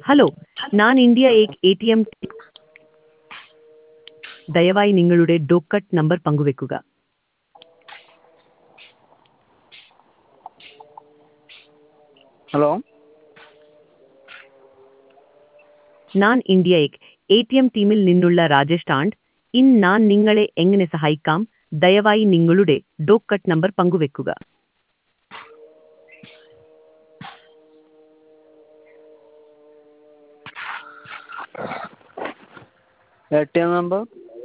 hello ഞാൻ India Ek A T M ദയവായി നിങ്ങളുടെ ഡോക്കറ്റ് നമ്പർ പങ്കുവെക്കുക ഹലോ ഞാൻ India Ek A T M ടീമിൽ നിന്നുള്ള രാജേഷ് ടാണ്ട് ഇന്ന് ഞാൻ നിങ്ങളെ എങ്ങനെ സഹായിക്കാം ദയവായി നിങ്ങളുടെ ഡോക്കറ്റ് നമ്പർ പങ്കുവെക്കുക എ ടി എം നമ്പർ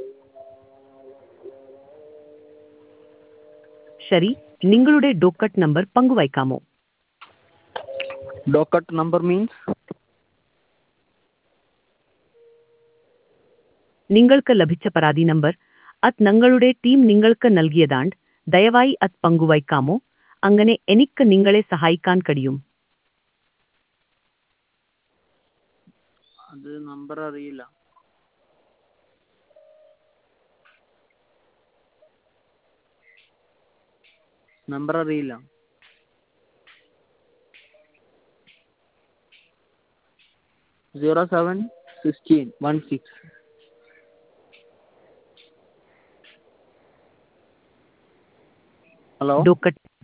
ശരി നിങ്ങളുടെ ഡോക്കറ്റ് നമ്പർ പങ്കുവയ്ക്കാമോ ഡോക്കറ്റ് നമ്പർ മീൻസ് നിങ്ങൾക്ക് ലഭിച്ച പരാതി നമ്പർ അത് ഞങ്ങളുടെ ടീം നിങ്ങൾക്ക് നൽകിയതാണ്ട് ദയവായി അത് പങ്കുവയ്ക്കാമോ അങ്ങനെ എനിക്ക് നിങ്ങളെ സഹായിക്കാൻ കഴിയും അത് നമ്പർ അറിയില്ല നമ്പർ അറിയില്ല zero seven sixteen one six hello docket